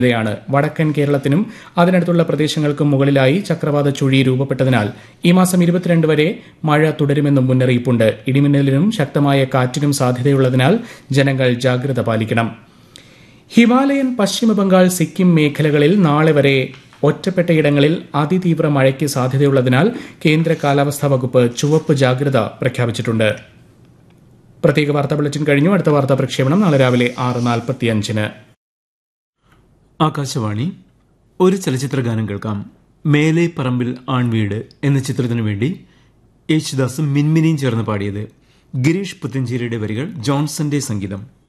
യാണ് വടക്കൻ കേരളത്തിനും അതിനടുത്തുള്ള പ്രദേശങ്ങൾക്കും മുകളിലായി ചക്രവാത ചുഴി രൂപപ്പെട്ടതിനാൽ ഈ മാസം ഇരുപത്തിരണ്ട് വരെ മഴ തുടരുമെന്നും മുന്നറിയിപ്പുണ്ട് ഇടിമിന്നലിനും ശക്തമായ കാറ്റിനും സാധ്യതയുള്ളതിനാൽ ജനങ്ങൾ ജാഗ്രത പാലിക്കണം ഹിമാലയൻ പശ്ചിമബംഗാൾ സിക്കിം മേഖലകളിൽ നാളെ വരെ ഒറ്റപ്പെട്ടയിടങ്ങളിൽ അതിതീവ്ര മഴയ്ക്ക് സാധ്യതയുള്ളതിനാൽ കേന്ദ്ര കാലാവസ്ഥാ വകുപ്പ് ചുവപ്പ് ജാഗ്രത പ്രഖ്യാപിച്ചിട്ടുണ്ട് പ്രത്യേക വാർത്താ ബുള്ളറ്റിൻ കഴിഞ്ഞു അടുത്ത വാർത്താ പ്രക്ഷേപണം നാളെ രാവിലെ ആറ് നാൽപ്പത്തിയഞ്ചിന് ആകാശവാണി ഒരു ചലച്ചിത്ര ഗാനം കേൾക്കാം മേലെ പറമ്പിൽ ആൺവീട് എന്ന ചിത്രത്തിനു വേണ്ടി യേശുദാസും മിൻമിനിയും ചേർന്ന് പാടിയത് ഗിരീഷ് പുത്തഞ്ചേരിയുടെ വരികൾ ജോൺസന്റെ സംഗീതം